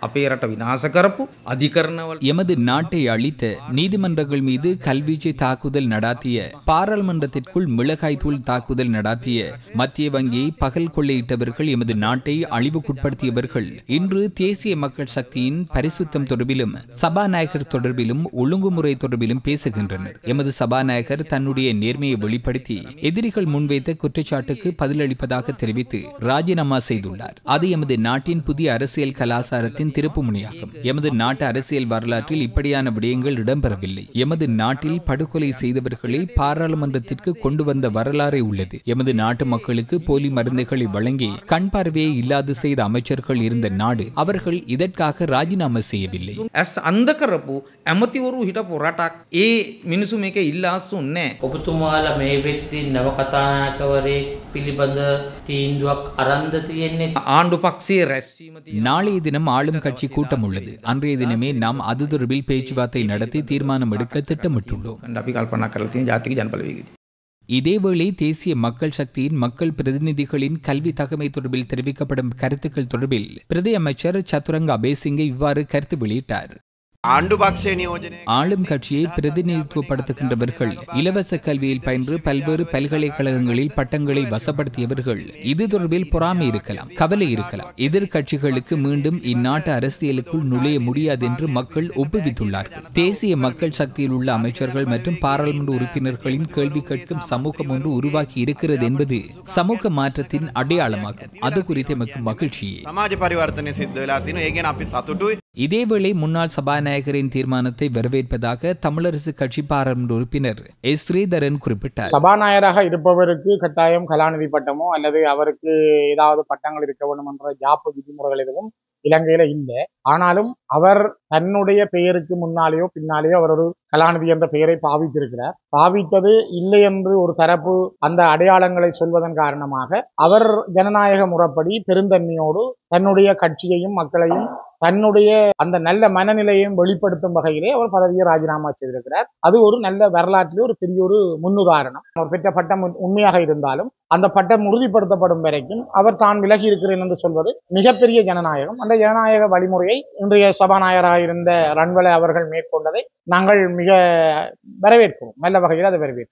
අපේ රට විනාශ කරපු අධිකරණවල எமது நாட்டை அழித்த நீதிமன்றங்கள் மீது கல்வீச்சு தாக்குதல் நடாத்திய பாராளுமன்றத்திற்குள் மிளகாய் தூள் தாக்குதல் நடாத்திய மத்திய வங்கியை பகல் கொள்ளையிட்டவர்கள் எமது நாட்டை அழிவுக்குட்படுத்தியவர்கள் இன்று தேசிய மக்கள் சக்தியின் பரிசுத்தம் தொடர்பிலும் சபாநாயகர் தொடர்பிலும் ஒழுங்குமுறை தொடர்பிலும் பேசுகின்றனர் எமது சபாநாயகர் தன்னுடைய நேர்மையை வெளிப்படுத்தி எதிரிகள் முன்வைத்த குற்றச்சாட்டுக்கு பதிலளிப்பதாக தெரிவித்து ராஜினாமா செய்துள்ளார் அது எமது நாட்டின் புதிய அரசியல் கலாசாரத்தின் திருப்புமுனையாகும் எமது நாட்டு அரசியல் வரலாற்றில் இப்படியான விடயங்கள் இடம்பெறவில்லை எமது நாட்டில் படுகொலை செய்தவர்களை பாராளுமன்றத்திற்கு கொண்டு வந்த வரலாறே உள்ளது எமது நாட்டு மக்களுக்கு போலி மருந்துகளை வழங்கி கண் பார்வையை இல்லாது செய்த அமைச்சர்கள் இருந்த நாடு அவர்கள் இதற்காக ராஜினாமா செய்யவில்லை ඇස් අන්ද කරපු ඇමතිවරු හිටපු රටක් ඒ මිනිසු මේක ඉල්ලාස්සුන් නෑ. ඔබතුමාල මේ වෙත්ති නවකතානායකවරයෙක් පිළිබඳ තීන්දුවක් අරන්ද තියෙන්නේ ආණ්ඩු පක්ෂයේ රැස්වීම තියෙන நாளைய தினம் ஆளும் கட்சி கூட்டம் உள்ளது அன்றைய தினமே நாம் அது தொடர்பில் பேச்சுவார்த்தை நடத்தி தீர்மானம் எடுக்க திட்டமிட்டுள்ளோம் අපි කල්පනා කරලා තියෙන ජාතික ජනපලවේගදී. இதேவேளை தேசிய மக்கள் சக்தியின் மக்கள் பிரதிநிதிகளின் கல்வி தகமை தொடர்பில் தெரிவிக்கப்படும் கருத்துக்கள் தொடர்பில் பிரதி அமைச்சர் சதுரங்க அபேசிங்கே இவ்வாறு கருத்து வெளியிட்டார் ආණ්ඩු පක්ෂය නියෝජනය ஆளும் கட்சியை பிரதிநிதித்துவப்படுத்துகின்றவர்கள் இலவச கல்வியில் பயின்று பல்வேறு பல்கலைக்கழகங்களில் பட்டங்களை வசப்படுத்தியவர்கள் இது தொடர்பில் பொறாமை இருக்கலாம் கவலை இருக்கலாம் எதிர்க்கட்சிகளுக்கு மீண்டும் இந்நாட்டு அரசியலுக்குள் நுழைய முடியாது என்று மக்கள் ஒப்புவித்துள்ளார்கள் தேசிய மக்கள் சக்தியில் உள்ள அமைச்சர்கள் மற்றும் பாராளுமன்ற உறுப்பினர்களின் கேள்வி கேட்கும் சமூகம் ஒன்று உருவாக்கி இருக்கிறது என்பது சமூக மாற்றத்தின் அடையாளமாகும் அது குறித்து எமக்கு மகிழ்ச்சியே සමාජ පරිවර්තනය සිද්ධ වෙලා තින ඒගෙන අපි සතුටුයි இதேவேளை முன்னாள் சபாநாயகரின் தீர்மானத்தை வரவேற்பதாக தமிழரசு கட்சி பாராளுமன்ற உறுப்பினர் எஸ் ஸ்ரீதரன் குறிப்பிட்டார் சபாநாயகராக இருப்பவருக்கு கட்டாயம் கலாநிதி பட்டமோ அல்லது அவருக்கு ஏதாவது பட்டங்கள் இருக்க வேண்டும் என்ற ஜாப்பு விதிமுறைகள் எதுவும் இலங்கையில இல்லை ஆனாலும் அவர் தன்னுடைய பெயருக்கு முன்னாலேயோ பின்னாலேயோ அவர் ஒரு கலாநிதி என்ற பெயரை பாவித்திருக்கிறார் பாவித்தது இல்லை என்று ஒரு தரப்பு அந்த அடையாளங்களை சொல்வதன் காரணமாக அவர் ஜனநாயக முறைப்படி பெருந்தன்மையோடு தன்னுடைய கட்சியையும் மக்களையும் தன்னுடைய அந்த நல்ல மனநிலையையும் வெளிப்படுத்தும் வகையிலே அவர் பதவியை ராஜினாமா செய்திருக்கிறார் அது ஒரு நல்ல வரலாற்றிலே ஒரு பெரிய ஒரு முன்னுதாரணம் அவர் பெற்ற பட்டம் உண்- உண்மையாக இருந்தாலும் அந்த பட்டம் உறுதிப்படுத்தப்படும் வரைக்கும் அவர் தான் விலகி இருக்கிறேன் என்று சொல்வது மிகப்பெரிய ஜனநாயகம் அந்த ஜனநாயக வழிமுறையை இன்றைய சபாநாயகராக இருந்த ரன்வலை அவர்கள் மேற்கொண்டதை நாங்கள் மிக வரவேற்கிறோம் நல்ல வகையில் அதை வரவேற்கிறோம்